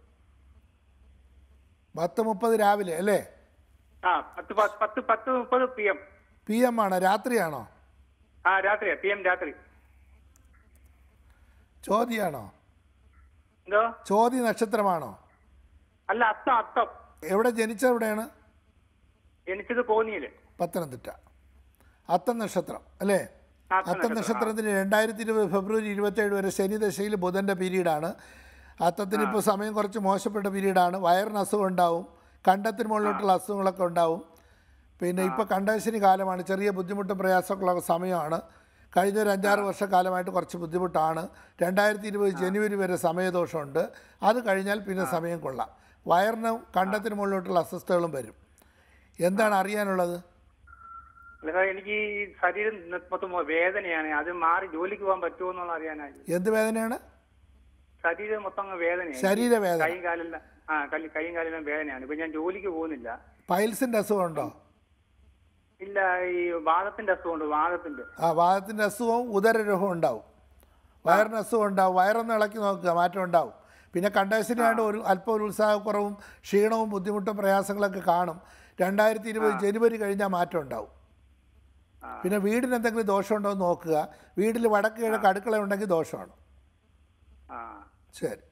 പത്ത് മുപ്പത് രാവിലെ അല്ലേ ആ പത്ത് പത്ത് പത്ത് പത്ത് മുപ്പത് പി എം പി എം ആണോ രാത്രിയാണോ ആ രാത്രി പി എം രാത്രി ചോദ്യമാണോ എന്തോ ചോദ്യ നക്ഷത്രമാണോ അല്ല അത്തം അത്തം എവിടെ ജനിച്ചത് എവിടെയാണ് ജനിച്ചത് കോന്നിയില് പത്തനംതിട്ട അത്തം നക്ഷത്രം അല്ലേ അത്തം അത്തം നക്ഷത്രം, നക്ഷത്രത്തിന് രണ്ടായിരത്തി ഇരുപത് ഫെബ്രുവരി ഇരുപത്തേഴ് വരെ ശനി ദശയിൽ ബുധൻ്റെ പീരീഡാണ് അത്തത്തിന് ഇപ്പോൾ സമയം കുറച്ച് മോശപ്പെട്ട പീരീഡാണ് വയറിന് അസുഖം ഉണ്ടാവും കണ്ടത്തിന് മുകളിലോട്ടുള്ള അസുഖങ്ങളൊക്കെ ഉണ്ടാവും പിന്നെ ഇപ്പോൾ കണ്ടശനി കാലമാണ് ചെറിയ ബുദ്ധിമുട്ടും പ്രയാസങ്ങളൊക്കെ സമയമാണ് കഴിഞ്ഞ ഒരു അഞ്ചാറ് വർഷക്കാലമായിട്ട് കുറച്ച് ബുദ്ധിമുട്ടാണ് രണ്ടായിരത്തി ഇരുപത് ജനുവരി വരെ സമയദോഷമുണ്ട് അത് കഴിഞ്ഞാൽ പിന്നെ സമയം കൊള്ളാം വയറിനും കണ്ടത്തിന് മുകളിലോട്ടുള്ള അസ്വസ്ഥതകളും വരും എന്താണ് അറിയാനുള്ളത് അല്ല സാർ എനിക്ക് ഈ ശരീരം മൊത്തം വേദനയാണ് അത് മാറി ജോലിക്ക് പോകാൻ പറ്റുമോ എന്നുള്ള അറിയാനായി എന്ത് വേദനയാണ് ശരീരം മൊത്തം അങ്ങ് വേദനയാണ് ശരീരവേദന കൈയും കാലെല്ലാം ആ കല്ലി കൈയും കാലെല്ലാം വേദനയാണ് ഇപ്പൊ ഞാൻ ജോലിക്ക് പോകുന്നില്ല പൈൽസിൻ്റെ അസുഖമുണ്ടോ ഇല്ല ഈ വാദത്തിന്റെ അസുഖമുണ്ട് വാദത്തിന്റെ ആ വാദത്തിൻ്റെ അസുഖവും ഉദരരോഗവും ഉണ്ടാവും വയറിന് അസുഖം ഉണ്ടാവും വയറൊന്ന് ഇളക്കി നോക്കുക മാറ്റം ഉണ്ടാവും പിന്നെ കണ്ടേഷനായിട്ട് ഒരു അല്പം ഒരു ഉത്സാഹക്കുറവും ക്ഷീണവും ബുദ്ധിമുട്ടും പ്രയാസങ്ങളൊക്കെ കാണും രണ്ടായിരത്തി ഇരുപത് ജനുവരി കഴിഞ്ഞാൽ മാറ്റം ഉണ്ടാവും പിന്നെ വീടിന് എന്തെങ്കിലും ദോഷമുണ്ടോ എന്ന് നോക്കുക വീട്ടിൽ വടക്ക് കിഴക്ക് അടുക്കള ഉണ്ടെങ്കിൽ ദോഷമാണ് ആ ശരി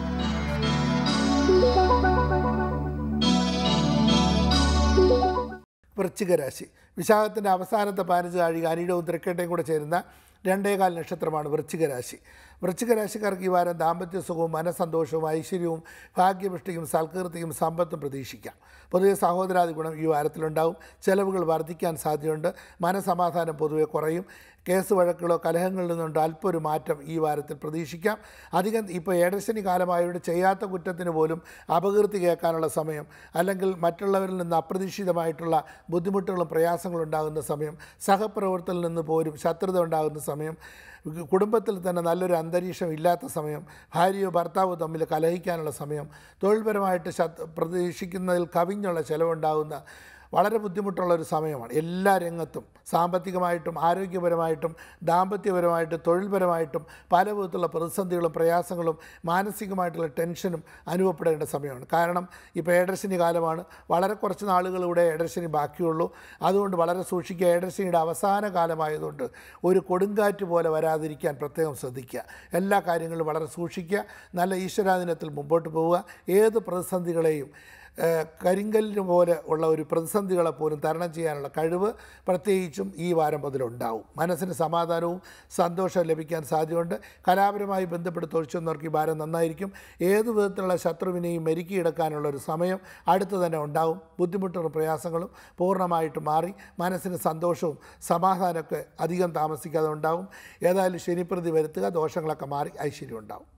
വൃശ്ചികരാശി വിശാഖത്തിൻ്റെ അവസാനത്തെ പതിനഞ്ച് നാഴിക അനിടവും തൃക്കേട്ടയും കൂടെ ചേരുന്ന രണ്ടേകാൽ നക്ഷത്രമാണ് വൃശ്ചികരാശി വൃശ്ചികരാശിക്കാർക്ക് ഈ വാരം ദാമ്പത്യ സുഖവും മനസ്സന്തോഷവും ഐശ്വര്യവും ഭാഗ്യപുഷ്ടിയും സൽകീർത്തിയും സമ്പത്തും പ്രതീക്ഷിക്കാം പൊതുവെ സഹോദരാദി ഗുണം ഈ വാരത്തിലുണ്ടാവും ചെലവുകൾ വർദ്ധിക്കാൻ സാധ്യതയുണ്ട് മനസമാധാനം പൊതുവെ കുറയും കേസ് വഴക്കുകളോ കലഹങ്ങളിൽ നിന്നുണ്ട് അല്പം ഒരു മാറ്റം ഈ വാരത്തിൽ പ്രതീക്ഷിക്കാം അധികം ഇപ്പോൾ ഏഴശനി കാലമായതുകൊണ്ട് ചെയ്യാത്ത കുറ്റത്തിന് പോലും അപകീർത്തി കേൾക്കാനുള്ള സമയം അല്ലെങ്കിൽ മറ്റുള്ളവരിൽ നിന്ന് അപ്രതീക്ഷിതമായിട്ടുള്ള ബുദ്ധിമുട്ടുകളും പ്രയാസങ്ങളും ഉണ്ടാകുന്ന സമയം സഹപ്രവർത്തകരിൽ നിന്ന് പോലും ശത്രുത ഉണ്ടാകുന്ന സമയം കുടുംബത്തിൽ തന്നെ നല്ലൊരു അന്തരീക്ഷം ഇല്ലാത്ത സമയം ഭാര്യയോ ഭർത്താവോ തമ്മിൽ കലഹിക്കാനുള്ള സമയം തൊഴിൽപരമായിട്ട് ശത് പ്രതീക്ഷിക്കുന്നതിൽ കവിഞ്ഞുള്ള ചിലവുണ്ടാകുന്ന വളരെ ബുദ്ധിമുട്ടുള്ള ഒരു സമയമാണ് എല്ലാ രംഗത്തും സാമ്പത്തികമായിട്ടും ആരോഗ്യപരമായിട്ടും ദാമ്പത്യപരമായിട്ടും തൊഴിൽപരമായിട്ടും പല വിധത്തിലുള്ള പ്രതിസന്ധികളും പ്രയാസങ്ങളും മാനസികമായിട്ടുള്ള ടെൻഷനും അനുഭവപ്പെടേണ്ട സമയമാണ് കാരണം ഇപ്പോൾ ഏഴരശനി കാലമാണ് വളരെ കുറച്ച് നാളുകളിലൂടെ ഏഴരശനി ബാക്കിയുള്ളൂ അതുകൊണ്ട് വളരെ സൂക്ഷിക്കുക ഏഴരശനിയുടെ അവസാന കാലമായതുകൊണ്ട് ഒരു കൊടുങ്കാറ്റ് പോലെ വരാതിരിക്കാൻ പ്രത്യേകം ശ്രദ്ധിക്കുക എല്ലാ കാര്യങ്ങളും വളരെ സൂക്ഷിക്കുക നല്ല ഈശ്വരാധീനത്തിൽ മുമ്പോട്ട് പോവുക ഏത് പ്രതിസന്ധികളെയും ഏഹ് കരിങ്കല്ലിന് പോലെ ഉള്ള ഒരു പ്രതിസന്ധികളെ പോലും തരണം ചെയ്യാനുള്ള കഴിവ് പ്രത്യേകിച്ചും ഈ വാരം മുതലുണ്ടാവും മനസ്സിന് സമാധാനവും സന്തോഷവും ലഭിക്കാൻ സാധ്യതയുണ്ട് കലാപരമായി ബന്ധപ്പെട്ട് തൊഴിച്ചെന്നവർക്ക് ഈ വാരം നന്നായിരിക്കും ഏത് വിധത്തിലുള്ള ശത്രുവിനെയും മെരുക്കിയെടുക്കാനുള്ള ഒരു സമയം അടുത്ത് തന്നെ ഉണ്ടാവും ബുദ്ധിമുട്ടുകളും പ്രയാസങ്ങളും പൂർണ്ണമായിട്ട് മാറി മനസ്സിന് സന്തോഷവും സമാധാനമൊക്കെ അധികം താമസിക്കാതെ ഉണ്ടാവും ഏതായാലും ശനിപ്രതി വരുത്തുക ദോഷങ്ങളൊക്കെ മാറി ഐശ്വര്യം ഉണ്ടാവും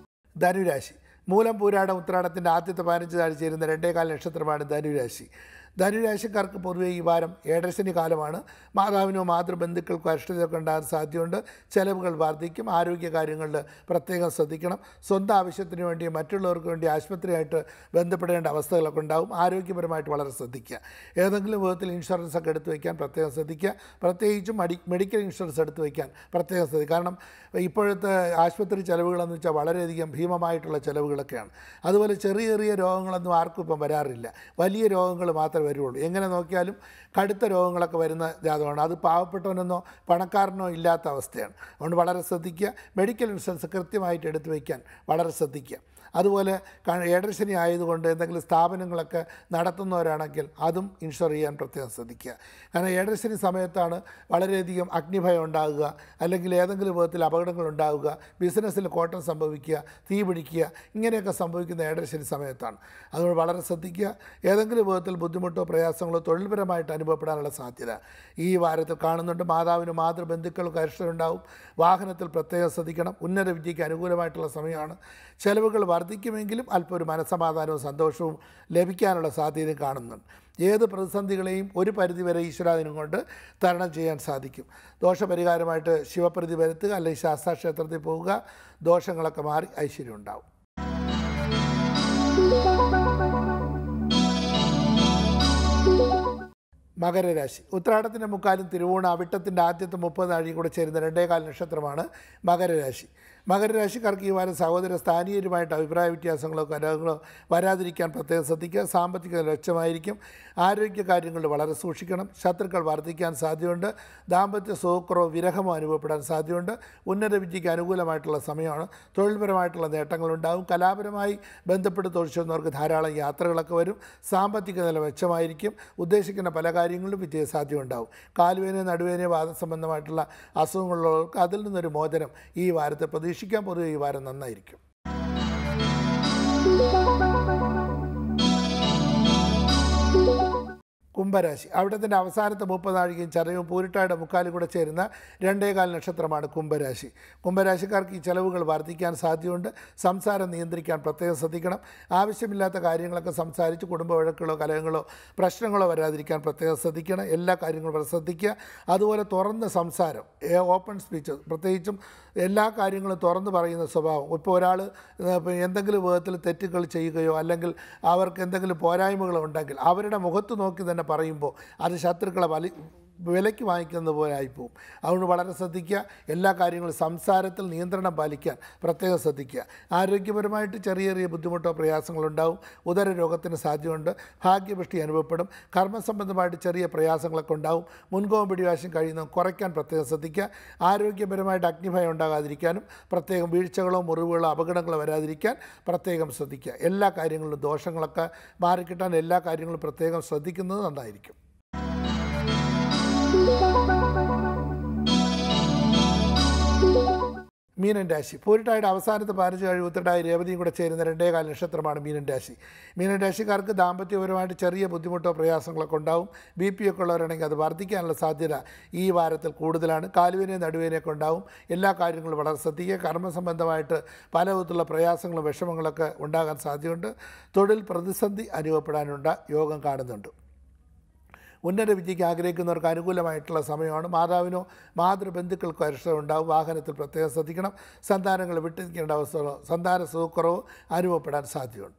ധനുരാശി മൂലം പൂരാടം ഉത്രാടത്തിൻ്റെ ആദ്യത്തെ പതിനഞ്ച് നാൾ ചേരുന്ന രണ്ടേകാൽ നക്ഷത്രമാണ് ധനുരാശി ധനുരാശിക്കാർക്ക് പൊതുവെ ഈ വാരം ഏഴരശനി കാലമാണ് മാതാവിനോ മാതൃബന്ധുക്കൾക്കോ അരിഷ്ടതയൊക്കെ ഉണ്ടാകാൻ സാധ്യതയുണ്ട് ചെലവുകൾ വർദ്ധിക്കും ആരോഗ്യ കാര്യങ്ങളിൽ പ്രത്യേകം ശ്രദ്ധിക്കണം സ്വന്തം ആവശ്യത്തിന് വേണ്ടി മറ്റുള്ളവർക്ക് വേണ്ടി ആശുപത്രിയായിട്ട് ബന്ധപ്പെടേണ്ട അവസ്ഥകളൊക്കെ ഉണ്ടാവും ആരോഗ്യപരമായിട്ട് വളരെ ശ്രദ്ധിക്കുക ഏതെങ്കിലും വിധത്തിൽ ഇൻഷുറൻസ് ഒക്കെ എടുത്തു വയ്ക്കാൻ പ്രത്യേകം ശ്രദ്ധിക്കുക പ്രത്യേകിച്ചും മടി മെഡിക്കൽ ഇൻഷുറൻസ് എടുത്തു വയ്ക്കാൻ പ്രത്യേകം ശ്രദ്ധിക്കുക കാരണം ഇപ്പോഴത്തെ ആശുപത്രി ചെലവുകളെന്ന് വെച്ചാൽ വളരെയധികം ഭീമമായിട്ടുള്ള ചെലവുകളൊക്കെയാണ് അതുപോലെ ചെറിയ ചെറിയ രോഗങ്ങളൊന്നും ആർക്കും ഇപ്പം വരാറില്ല വലിയ രോഗങ്ങൾ മാത്രമേ വരുള്ളൂ എങ്ങനെ നോക്കിയാലും കടുത്ത രോഗങ്ങളൊക്കെ വരുന്ന ജാതകമാണ് അത് പാവപ്പെട്ടവനെന്നോ പണക്കാരനോ ഇല്ലാത്ത അവസ്ഥയാണ് അതുകൊണ്ട് വളരെ ശ്രദ്ധിക്കുക മെഡിക്കൽ ഇൻഷുറൻസ് കൃത്യമായിട്ട് എടുത്തു വയ്ക്കാൻ വളരെ ശ്രദ്ധിക്കുക അതുപോലെ ക- ഏഴരശനി ആയതുകൊണ്ട് എന്തെങ്കിലും സ്ഥാപനങ്ങളൊക്കെ നടത്തുന്നവരാണെങ്കിൽ അതും ഇൻഷുർ ചെയ്യാൻ പ്രത്യേകം ശ്രദ്ധിക്കുക കാരണം ഏഴരശനി സമയത്താണ് വളരെയധികം അഗ്നിഭയം ഉണ്ടാകുക അല്ലെങ്കിൽ ഏതെങ്കിലും വിധത്തിൽ അപകടങ്ങൾ ഉണ്ടാകുക ബിസിനസ്സിൽ കോട്ടം സംഭവിക്കുക തീ പിടിക്കുക ഇങ്ങനെയൊക്കെ സംഭവിക്കുന്ന ഏഴരശനി സമയത്താണ് അതുകൊണ്ട് വളരെ ശ്രദ്ധിക്കുക ഏതെങ്കിലും വിധത്തിൽ ബുദ്ധിമുട്ടോ പ്രയാസങ്ങളോ തൊഴിൽപരമായിട്ട് അനുഭവപ്പെടാനുള്ള സാധ്യത ഈ വാരത്തിൽ കാണുന്നുണ്ട് മാതാവിന് മാതൃബന്ധുക്കൾക്ക് അരിഷ്ടമുണ്ടാവും വാഹനത്തിൽ പ്രത്യേകം ശ്രദ്ധിക്കണം ഉന്നത വിദ്യയ്ക്ക് അനുകൂലമായിട്ടുള്ള സമയമാണ് ചെലവുകൾ വർദ്ധിക്കുമെങ്കിലും അല്പം ഒരു മനസ്സമാധാനവും സന്തോഷവും ലഭിക്കാനുള്ള സാധ്യതയും കാണുന്നുണ്ട് ഏത് പ്രതിസന്ധികളെയും ഒരു പരിധിവരെ ഈശ്വരാധീനം കൊണ്ട് തരണം ചെയ്യാൻ സാധിക്കും ദോഷപരിഹാരമായിട്ട് ശിവപ്രതി വരുത്തുക അല്ലെങ്കിൽ ശാസ്താക്ഷേത്രത്തിൽ പോവുക ദോഷങ്ങളൊക്കെ മാറി ഐശ്വര്യം ഉണ്ടാവും മകരരാശി ഉത്രാടത്തിൻ്റെ മുക്കാലും തിരുവോണ അവിട്ടത്തിൻ്റെ ആദ്യത്തെ മുപ്പത് നാഴിയും കൂടെ ചേരുന്ന രണ്ടേകാൽ നക്ഷത്രമാണ് മകരരാശി മകരരാശിക്കാർക്ക് ഈ വാരം സഹോദര സ്ഥാനീയരുമായിട്ട് അഭിപ്രായ വ്യത്യാസങ്ങളോ കലഹങ്ങളോ വരാതിരിക്കാൻ പ്രത്യേകം ശ്രദ്ധിക്കുക സാമ്പത്തിക നില മെച്ചമായിരിക്കും ആരോഗ്യ കാര്യങ്ങളിൽ വളരെ സൂക്ഷിക്കണം ശത്രുക്കൾ വർദ്ധിക്കാൻ സാധ്യതയുണ്ട് ദാമ്പത്യ സുഖക്കുറവോ വിരഹമോ അനുഭവപ്പെടാൻ സാധ്യതയുണ്ട് ഉന്നത വിദ്യയ്ക്ക് അനുകൂലമായിട്ടുള്ള സമയമാണ് തൊഴിൽപരമായിട്ടുള്ള നേട്ടങ്ങളുണ്ടാകും കലാപരമായി ബന്ധപ്പെട്ട് തൊഴിൽ ചെയ്യുന്നവർക്ക് ധാരാളം യാത്രകളൊക്കെ വരും സാമ്പത്തിക നില മെച്ചമായിരിക്കും ഉദ്ദേശിക്കുന്ന പല കാര്യങ്ങളിലും വിജയസാധ്യത ഉണ്ടാവും കാലുവേന നടുവേന വാദസംബന്ധമായിട്ടുള്ള അസുഖങ്ങളുള്ളവർക്ക് അതിൽ നിന്നൊരു മോചനം ഈ വാരത്തെ പ്രതീക്ഷിക്കാൻ പൊതുവെ ഈ വാരം നന്നായിരിക്കും കുംഭരാശി അവിടത്തിൻ്റെ അവസാനത്തെ മുപ്പതാഴികയും ചതയും പൂരിട്ടായുടെ മുക്കാലും കൂടെ ചേരുന്ന രണ്ടേകാൽ നക്ഷത്രമാണ് കുംഭരാശി കുംഭരാശിക്കാർക്ക് ഈ ചെലവുകൾ വർദ്ധിക്കാൻ സാധ്യതയുണ്ട് സംസാരം നിയന്ത്രിക്കാൻ പ്രത്യേകം ശ്രദ്ധിക്കണം ആവശ്യമില്ലാത്ത കാര്യങ്ങളൊക്കെ സംസാരിച്ച് കുടുംബ വഴക്കുകളോ കലഹങ്ങളോ പ്രശ്നങ്ങളോ വരാതിരിക്കാൻ പ്രത്യേകം ശ്രദ്ധിക്കണം എല്ലാ കാര്യങ്ങളും വളരെ ശ്രദ്ധിക്കുക അതുപോലെ തുറന്ന സംസാരം ഓപ്പൺ സ്പീച്ച് പ്രത്യേകിച്ചും എല്ലാ കാര്യങ്ങളും തുറന്ന് പറയുന്ന സ്വഭാവം ഇപ്പോൾ ഒരാൾ എന്തെങ്കിലും വിധത്തിൽ തെറ്റുകൾ ചെയ്യുകയോ അല്ലെങ്കിൽ അവർക്ക് എന്തെങ്കിലും പോരായ്മകൾ ഉണ്ടെങ്കിൽ അവരുടെ മുഖത്ത് നോക്കി തന്നെ പറയുമ്പോൾ അത് ശത്രുക്കളെ വലി വിലയ്ക്ക് വാങ്ങിക്കുന്നത് പോലെ ആയിപ്പോവും അതുകൊണ്ട് വളരെ ശ്രദ്ധിക്കുക എല്ലാ കാര്യങ്ങളും സംസാരത്തിൽ നിയന്ത്രണം പാലിക്കാൻ പ്രത്യേകം ശ്രദ്ധിക്കുക ആരോഗ്യപരമായിട്ട് ചെറിയ ചെറിയ ബുദ്ധിമുട്ടോ പ്രയാസങ്ങളോ ഉണ്ടാവും ഉദര രോഗത്തിന് സാധ്യതയുണ്ട് ഭാഗ്യപുഷ്ടി അനുഭവപ്പെടും കർമ്മസംബന്ധമായിട്ട് ചെറിയ പ്രയാസങ്ങളൊക്കെ ഉണ്ടാവും മുൻകോപം പിടിവാശം കഴിയുന്നത് കുറയ്ക്കാൻ പ്രത്യേകം ശ്രദ്ധിക്കുക ആരോഗ്യപരമായിട്ട് അഗ്നിഭയം ഉണ്ടാകാതിരിക്കാനും പ്രത്യേകം വീഴ്ചകളോ മുറിവുകളോ അപകടങ്ങളോ വരാതിരിക്കാൻ പ്രത്യേകം ശ്രദ്ധിക്കുക എല്ലാ കാര്യങ്ങളിലും ദോഷങ്ങളൊക്കെ മാറിക്കിട്ടാൻ എല്ലാ കാര്യങ്ങളും പ്രത്യേകം ശ്രദ്ധിക്കുന്നത് നന്നായിരിക്കും മീനൻ രാശി പൂരിട്ടായുടെ അവസാനത്തെ പതിനഞ്ച് കഴിവ് ഉത്തരടായി രേവതിയും കൂടെ ചേരുന്ന രണ്ടേകാല നക്ഷത്രമാണ് മീനൻ രാശി മീനൻ രാശിക്കാർക്ക് ദാമ്പത്യപരമായിട്ട് ചെറിയ ബുദ്ധിമുട്ടോ പ്രയാസങ്ങളൊക്കെ ഉണ്ടാവും ബി പി ഒക്കെ ഉള്ളവരാണെങ്കിൽ അത് വർദ്ധിക്കാനുള്ള സാധ്യത ഈ വാരത്തിൽ കൂടുതലാണ് കാലുവേനയും നടുവേനയൊക്കെ ഉണ്ടാവും എല്ലാ കാര്യങ്ങളും വളരെ ശ്രദ്ധിക്കുക കർമ്മസംബന്ധമായിട്ട് പല വിധത്തിലുള്ള പ്രയാസങ്ങളും വിഷമങ്ങളൊക്കെ ഉണ്ടാകാൻ സാധ്യതയുണ്ട് തൊഴിൽ പ്രതിസന്ധി അനുഭവപ്പെടാനുണ്ട് യോഗം കാണുന്നുണ്ട് ഉന്നത വിദ്യയ്ക്ക് ആഗ്രഹിക്കുന്നവർക്ക് അനുകൂലമായിട്ടുള്ള സമയമാണ് മാതാവിനോ മാതൃബന്ധുക്കൾക്കോ അരിഷ്ടം ഉണ്ടാവും വാഹനത്തിൽ പ്രത്യേകം ശ്രദ്ധിക്കണം സന്താനങ്ങൾ വിട്ടിരിക്കേണ്ട അവസ്ഥകളോ സന്താന സുഖക്കുറവോ അനുഭവപ്പെടാൻ സാധ്യതയുണ്ട്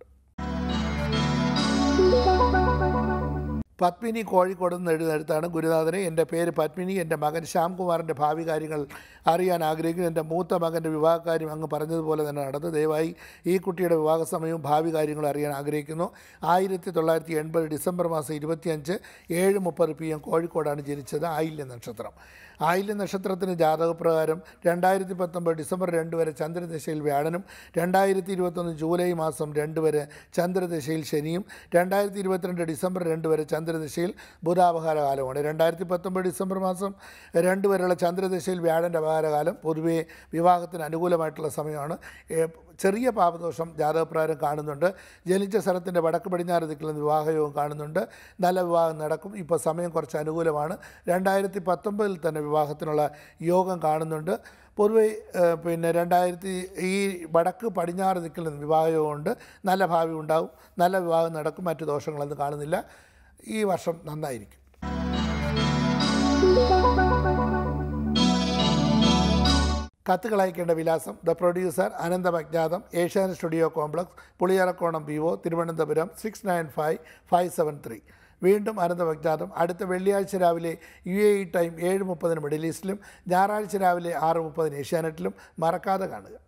പത്മിനി കോഴിക്കോട് നിന്ന് എഴുതുന്നിടത്താണ് ഗുരുനാഥനെ എൻ്റെ പേര് പത്മിനി എൻ്റെ മകൻ ശ്യാംകുമാറിൻ്റെ ഭാവി കാര്യങ്ങൾ അറിയാൻ ആഗ്രഹിക്കുന്നു എൻ്റെ മൂത്ത മകൻ്റെ വിവാഹകാര്യം അങ്ങ് പറഞ്ഞതുപോലെ തന്നെ നടന്നു ദയവായി ഈ കുട്ടിയുടെ വിവാഹ സമയവും ഭാവി കാര്യങ്ങളും അറിയാൻ ആഗ്രഹിക്കുന്നു ആയിരത്തി തൊള്ളായിരത്തി എൺപത് ഡിസംബർ മാസം ഇരുപത്തിയഞ്ച് ഏഴ് മുപ്പത് പി എം കോഴിക്കോടാണ് ജനിച്ചത് ആയില്യ നക്ഷത്രം ആയില്യ നക്ഷത്രത്തിന് ജാതകപ്രകാരം രണ്ടായിരത്തി പത്തൊമ്പത് ഡിസംബർ രണ്ട് വരെ ചന്ദ്രദശയിൽ വ്യാഴനും രണ്ടായിരത്തി ഇരുപത്തൊന്ന് ജൂലൈ മാസം രണ്ട് വരെ ചന്ദ്രദശയിൽ ശനിയും രണ്ടായിരത്തി ഇരുപത്തിരണ്ട് ഡിസംബർ രണ്ട് വരെ ചന്ദ്രദശയിൽ ബുധാപഹാര കാലമാണ് രണ്ടായിരത്തി പത്തൊമ്പത് ഡിസംബർ മാസം രണ്ട് വരെയുള്ള ചന്ദ്രദശയിൽ വ്യാഴൻ്റെ അപഹാരകാലം പൊതുവേ വിവാഹത്തിന് അനുകൂലമായിട്ടുള്ള സമയമാണ് ഏ, ചെറിയ പാപദോഷം ജാതകപ്രകാരം കാണുന്നുണ്ട് ജനിച്ച സ്ഥലത്തിൻ്റെ വടക്ക് പടിഞ്ഞാറ് ദിക്കിൽ നിന്ന് വിവാഹയോഗം കാണുന്നുണ്ട് നല്ല വിവാഹം നടക്കും ഇപ്പോൾ സമയം കുറച്ച് അനുകൂലമാണ് രണ്ടായിരത്തി പത്തൊമ്പതിൽ തന്നെ വിവാഹത്തിനുള്ള യോഗം കാണുന്നുണ്ട് പൊതുവെ ഏഹ്, പിന്നെ രണ്ടായിരത്തി ഈ വടക്ക് പടിഞ്ഞാറ് ദിക്കിൽ നിന്ന് വിവാഹയോഗമുണ്ട് നല്ല ഭാവി ഉണ്ടാവും നല്ല വിവാഹം നടക്കും മറ്റു ദോഷങ്ങളൊന്നും കാണുന്നില്ല ഈ വർഷം നന്നായിരിക്കും കത്തുകൾ അയക്കേണ്ട വിലാസം the producer Anantham Ajnatham Asian studio complex Puliyarakonam P O Thiruvananthapuram six nine five five seven three വീണ്ടും അനന്തം അജ്ഞാതം അടുത്ത വെള്ളിയാഴ്ച രാവിലെ യു എ ഇ ടൈം ഏഴ് മുപ്പതിന് മിഡിൽ ഈസ്റ്റിലും ഞായറാഴ്ച രാവിലെ ആറ് മുപ്പതിന് ഏഷ്യാനെറ്റിലും മറക്കാതെ കാണുക